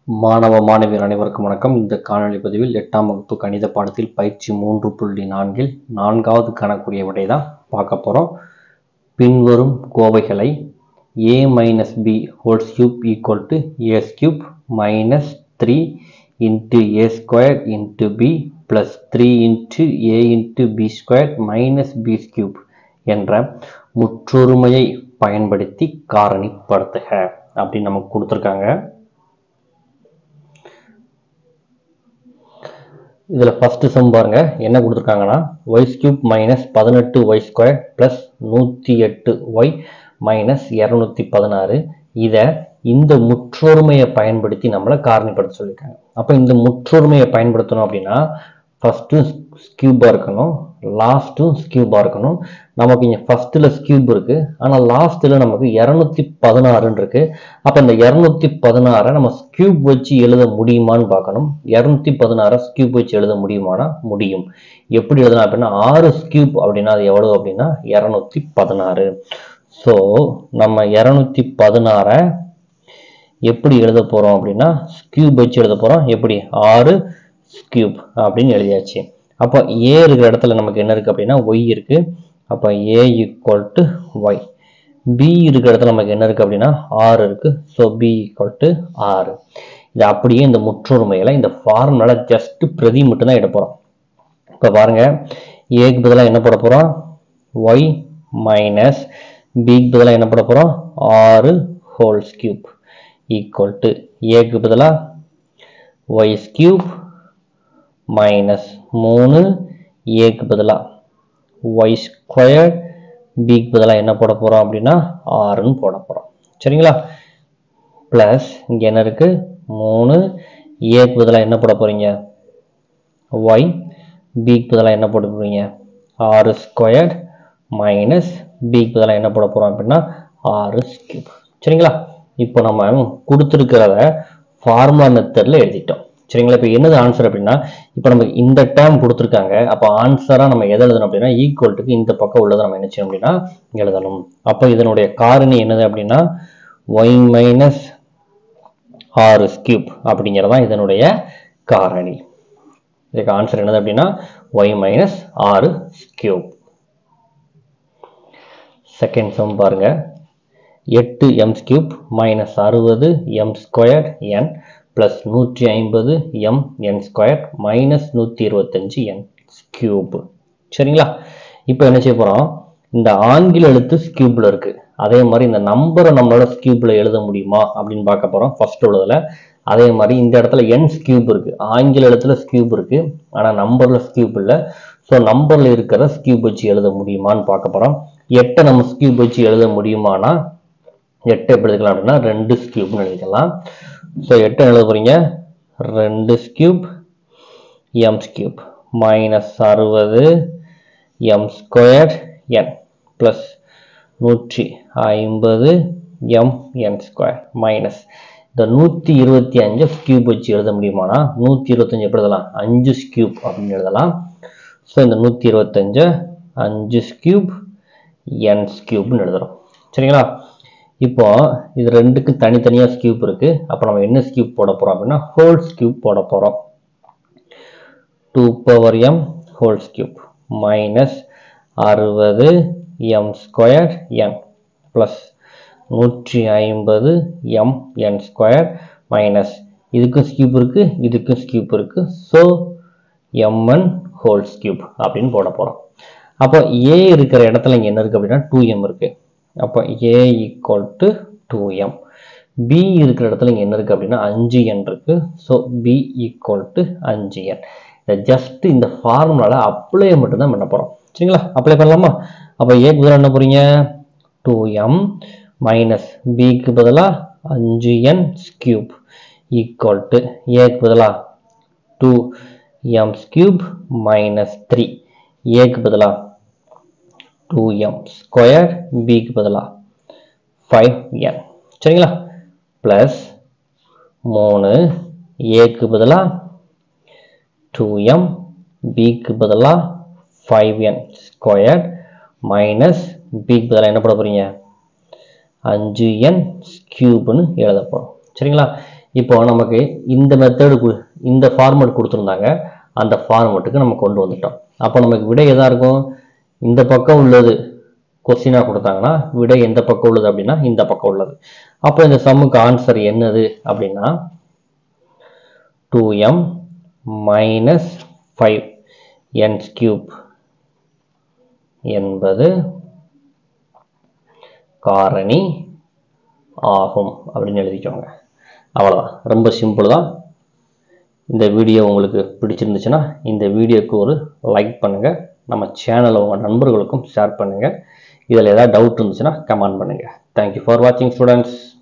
மாணவ மாணவியர் அனைவருக்கும் வணக்கம் இந்த காணொளி பதிவில் எட்டாம் வகுப்பு கணித பாடத்தில் பயிற்சி மூன்று புள்ளி நான்கில் நான்காவது கணக்குரிய விடை தான் பார்க்க போகிறோம் பின்வரும் கோவைகளை A minus B whole cube equal to A cube minus three into A square into B plus three into A into B square minus B cube என்ற முற்றொருமையை பயன்படுத்தி காரணிப்படுத்துக அப்படின்னு நமக்கு கொடுத்துருக்காங்க இதில் ஃபஸ்ட்டு சம் பாருங்க என்ன கொடுத்துருக்காங்கன்னா ஒய் கியூப் மைனஸ் பதினெட்டு ஒய் ஸ்கொயர் ப்ளஸ் நூற்றி எட்டு ஒய் மைனஸ் இரநூத்தி பதினாறு இதை இந்த முற்றொருமையை பயன்படுத்தி நம்மளை காரணிப்படுத்த சொல்லியிருக்காங்க அப்போ இந்த முற்றொருமையை பயன்படுத்தணும் அப்படின்னா ஃபஸ்ட்டு ஸ்கியூபாக இருக்கணும் லாஸ்ட்டும் ஸ்கியூபாக இருக்கணும் நமக்கு இங்கே ஃபஸ்ட்டில் ஸ்கியூப் இருக்குது ஆனால் லாஸ்ட்டில் நமக்கு இரநூத்தி பதினாறுன்னு இருக்குது அப்போ இந்த இரநூத்தி பதினாறை நம்ம ஸ்கியூப் வச்சு எழுத முடியுமான்னு பார்க்கணும் இரநூத்தி பதினாறை ஸ்கியூப் வச்சு எழுத முடியுமானா முடியும் எப்படி எழுதலாம் அப்படின்னா ஆறு ஸ்கியூப் அப்படின்னா அது எவ்வளவு அப்படின்னா இரநூத்தி பதினாறு ஸோ நம்ம இரநூத்தி பதினாறை எப்படி எழுத போகிறோம் அப்படின்னா ஸ்கியூப் வச்சு எழுத போகிறோம் எப்படி ஆறு ஸ்கியூப் அப்படின்னு எழுதியாச்சு அப்போ ஏ இருக்கிற இடத்துல நமக்கு என்ன இருக்குது அப்படின்னா ஒய் இருக்குது அப்போ A equal to Y B இருக்கிற இடத்துல நமக்கு என்ன இருக்குது அப்படின்னா ஆறு இருக்குது ஸோ பி ஈக்குவல் டு ஆறு இது அப்படியே இந்த முற்றொருமையில் இந்த ஃபார்முலால ஜஸ்ட் பிரதி மட்டும் தான் எடுக்க போகிறோம் இப்போ பாருங்கள் ஏக்கு பதிலாக என்ன போட போகிறோம் ஒய் மைனஸ் பிக்கு பதிலாக என்ன போட போகிறோம் ஆறு ஹோல் கியூப் ஈக்குவல் டு ஏக்கு பதிலாக ஒய் கியூப் மைனஸ் மூணு ஏக்கு பதிலாக ஒய் ஸ்கொயர் பிக்கு பதிலாக என்ன போட போகிறோம் அப்படின்னா ஆறுன்னு போட போகிறோம் சரிங்களா ப்ளஸ் இங்கே என்ன இருக்குது மூணு ஏக்கு பதிலாக என்ன போட போகிறீங்க ஒய் பிக்கு பதிலாக என்ன போட போகிறீங்க ஆறு ஸ்கொயர் மைனஸ் பிக்கு பதிலாக என்ன போட போகிறோம் அப்படின்னா ஆறு கியூப் சரிங்களா இப்போ நம்ம கொடுத்துருக்கிறத ஃபார்முலா மெத்தடில் எழுதிட்டோம் சரிங்களா இப்போ என்னது ஆன்சர் அப்படின்னா இப்போ நம்ம இந்த டேர்ம் கொடுத்துருக்காங்க அப்போ ஆன்சராக நம்ம எதை எழுதணும் அப்படின்னா ஈக்குவல்ட்டுக்கு இந்த பக்கம் உள்ளதை நம்ம என்ன செய்யணும் அப்படின்னா எழுதணும் அப்போ இதனுடைய காரணி என்னது அப்படின்னா ஒய் மைனஸ் ஆறு கியூப் அப்படிங்கிறதான் இதனுடைய காரணி இதுக்கு ஆன்சர் என்னது அப்படின்னா ஒய் மைனஸ் ஆறு கியூப் செகண்ட் சம் பாருங்க எட்டு எம் கியூப் மைனஸ் அறுபது எம் ஸ்கொயர் என் ப்ளஸ் நூற்றி ஐம்பது எம் என் ஸ்கொயர் மைனஸ் நூற்றி இருபத்தஞ்சு என் கியூப் சரிங்களா இப்போ என்ன செய்ய போகிறோம் இந்த ஆங்கில எழுத்து ஸ்கியூப்பில் இருக்குது அதே மாதிரி இந்த நம்பரை நம்மளோட ஸ்கியூப்பில் எழுத முடியுமா அப்படின்னு பார்க்க போகிறோம் ஃபர்ஸ்ட் உள்ளதில் அதே மாதிரி இந்த இடத்துல என் ஸ்கியூப் இருக்குது ஆங்கில எழுத்துல ஸ்கியூப் இருக்குது ஆனால் நம்பரில் ஸ்கியூப் இல்லை ஸோ நம்பரில் இருக்கிற ஸ்கியூப் வச்சு எழுத முடியுமான்னு பார்க்க போகிறோம் எட்டை நம்ம ஸ்கியூப் வச்சு எழுத முடியுமானா எட்டு எப்படி எழுதிக்கலாம் அப்படின்னா ரெண்டு ஸ்கியூப்னு எழுதிக்கலாம் ஸோ எட்டு எழுத போகிறீங்க ரெண்டு ஸ்கியூப் எம் ஸ்கியூப் மைனஸ் அறுபது எம் ஸ்கொயர் என் ப்ளஸ் நூற்றி ஐம்பது எம் என் ஸ்கொயர் மைனஸ் இந்த நூற்றி இருபத்தி அஞ்சு ஸ்கியூப் வச்சு எழுத முடியுமானா நூற்றி இருபத்தஞ்சு எப்படி எழுதலாம் அஞ்சு ஸ்கியூப் அப்படின்னு எழுதலாம் ஸோ இந்த நூற்றி இருபத்தஞ்சு அஞ்சு ஸ்கியூப் என் ஸ்கியூப்னு எழுதுறோம் சரிங்களா இப்போ இது ரெண்டுக்கும் தனித்தனியாக ஸ்கியூப் இருக்கு அப்போ நம்ம என்ன ஸ்கியூப் போட போறோம் அப்படின்னா ஹோல் ஸ்கியூப் போட போறோம் two power M whole cube minus அறுபது எம் ஸ்கொயர் என் ப்ளஸ் நூற்றி ஐம்பது எம் என் ஸ்கொயர் மைனஸ் இதுக்கும் ஸ்கியூப் இருக்கு இதுக்கும் ஸ்கியூப் இருக்கு ஸோ எம்என் ஹோல் ஸ்கியூப் அப்படின்னு போட போகிறோம் அப்போ ஏ இருக்கிற இடத்துல இங்கே என்ன இருக்குது அப்படின்னா டூ எம் இருக்குது அப்போ A equal to two M B இருக்கிற இடத்துல இங்கே என்ன இருக்குது அப்படின்னா அஞ்சு என் இருக்குது ஸோ பி ஈக்குவல் டு அஞ்சு என் இதை ஜஸ்ட் இந்த ஃபார்முலாவில் அப்ளை மட்டும்தான் பண்ண போகிறோம் சரிங்களா அப்ளை பண்ணலாமா அப்போ ஏக்கு பதிலாக என்ன போகிறீங்க டூ எம் மைனஸ் பிக்கு பதிலாக அஞ்சு என் ஸ்கியூப் ஈக்குவல் டு ஏக்கு பதிலாக two M cube minus three ஏக்கு பதிலாக டூ எம் ஸ்கொயர் பிக்கு பதிலாக ஃபைவ் என் சரிங்களா ப்ளஸ் மூணு ஏக்கு பதிலாக டூ எம் பிக்கு பதிலாக ஃபைவ் என் ஸ்கொயர் மைனஸ் பிக்கு பதிலாக என்ன போட போகிறீங்க அஞ்சு என் கியூப்னு எழுத போகிறோம் சரிங்களா இப்போ நமக்கு இந்த மெத்தடு இந்த ஃபார்மேட் கொடுத்துருந்தாங்க அந்த ஃபார்மேட்டுக்கு நம்ம கொண்டு வந்துட்டோம் அப்போ நமக்கு விடை எதா இருக்கும் இந்த பக்கம் உள்ளது கொஸ்டினாக கொடுத்தாங்கன்னா விடை எந்த பக்கம் உள்ளது அப்படின்னா இந்த பக்கம் உள்ளது அப்போ இந்த சம்முக்கு ஆன்சர் என்னது அப்படின்னா two M minus five N's cube என்பது காரணி ஆகும் அப்படின்னு எழுதிக்கோங்க அவ்வளோதான் ரொம்ப சிம்பிள் தான் இந்த வீடியோ உங்களுக்கு பிடிச்சிருந்துச்சுன்னா இந்த வீடியோக்கு ஒரு லைக் பண்ணுங்கள் நம்ம சேனலை உங்கள் நண்பர்களுக்கும் ஷேர் பண்ணுங்கள் இதில் ஏதாவது டவுட் இருந்துச்சுன்னா கமெண்ட் பண்ணுங்கள் தேங்க்யூ ஃபார் வாட்சிங் ஸ்டூடெண்ட்ஸ்